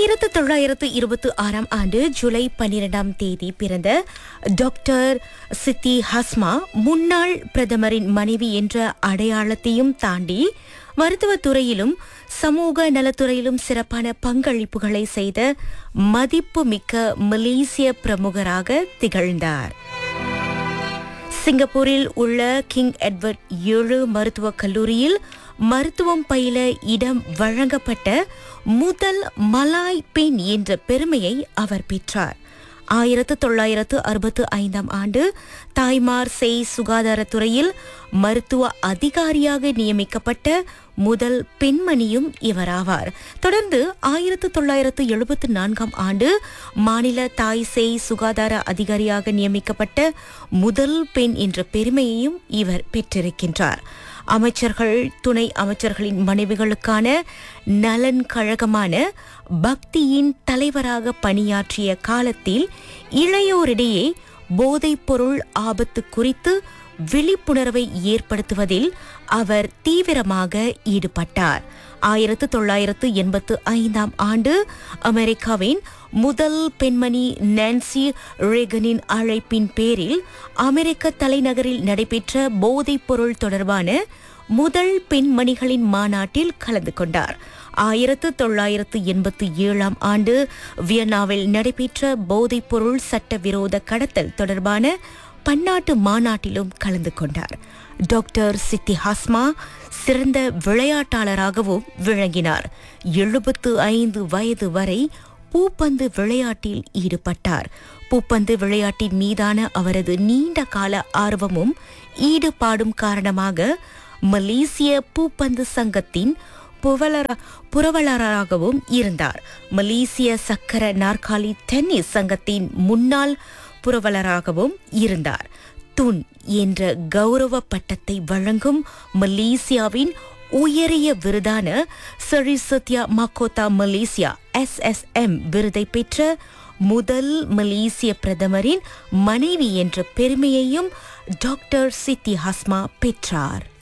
ஆயிரத்து தொள்ளாயிரத்து இருபத்தி ஆறாம் ஆண்டு ஜூலை பன்னிரெண்டாம் தேதி பிறந்த டாக்டர் சித்தி ஹஸ்மா முன்னாள் பிரதமரின் மனைவி என்ற அடையாளத்தையும் தாண்டி மருத்துவத் துறையிலும் சமூக நலத்துறையிலும் சிறப்பான பங்களிப்புகளை செய்த மதிப்புமிக்க மலேசிய பிரமுகராக திகழ்ந்தார் சிங்கப்பூரில் உள்ள கிங் எட்வர்ட் ஏழு மருத்துவக் கல்லூரியில் மருத்துவம் பயில இடம் வழங்கப்பட்ட முதல் மலாய் பெண் என்ற பெருமையை அவர் பெற்றார் ஆயிரத்து தொள்ளாயிரத்து அறுபத்து ஐந்தாம் ஆண்டு தாய்மார் செய் சுகாதாரத்துறையில் மருத்துவ அதிகாரியாக நியமிக்கப்பட்ட முதல் பெண்மணியும் இவராவார் தொடர்ந்து ஆயிரத்து தொள்ளாயிரத்து எழுபத்து நான்காம் ஆண்டு மாநில தாய் சேய் சுகாதார அதிகாரியாக நியமிக்கப்பட்ட முதல் பெண் என்ற பெருமையையும் இவர் பெற்றிருக்கின்றார் அமைச்சர்கள் துணை அமைச்சர்களின் மனைவிகளுக்கான நலன் கழகமான பக்தியின் தலைவராக பணியாற்றிய காலத்தில் இளையோரிடையே போதைப்பொருள் ஆபத்து குறித்து விழிப்புணர்வை ஏற்படுத்துவதில் அவர் தீவிரமாக ஈடுபட்டார் ஆயிரத்து தொள்ளாயிரத்து எண்பத்து ஐந்தாம் ஆண்டு அமெரிக்காவின் முதல் பெண்மணி நான்சி ரேகனின் அழைப்பின் பேரில் அமெரிக்க தலைநகரில் நடைபெற்ற போதைப் பொருள் தொடர்பான முதல் பெண்மணிகளின் மாநாட்டில் கலந்து கொண்டார் ஆயிரத்து தொள்ளாயிரத்து எண்பத்தி ஏழாம் ஆண்டு வியன்னாவில் நடைபெற்ற போதைப்பொருள் சட்டவிரோத கடத்தல் தொடர்பான பன்னாட்டு மாநாட்டிலும் கலந்து கொண்டார் டாக்டர் சித்தி ஹாஸ்மா சிறந்த விளையாட்டாளராகவும் விளங்கினார் எழுபத்து ஐந்து வயது வரை பூப்பந்து விளையாட்டில் ஈடுபட்டார் பூப்பந்து விளையாட்டின் மீதான அவரது நீண்ட கால ஆர்வமும் ஈடுபாடும் காரணமாக மலேசிய பூப்பந்து சங்கத்தின் புவலர- புரவலராகவும் இருந்தார் மலேசிய சக்கர நாற்காலி டென்னிஸ் சங்கத்தின் முன்னாள் புரவலராகவும் இருந்தார் துன் என்ற கௌரவ பட்டத்தை வழங்கும் மலேசியாவின் உயரிய விருதான சரி சத்யா மக்கோத்தா மலேசியா எஸ்எஸ்எம் விருதை பெற்ற முதல் மலேசிய பிரதமரின் மனைவி என்ற பெருமையையும் டாக்டர் சித்தி ஹஸ்மா பெற்றார்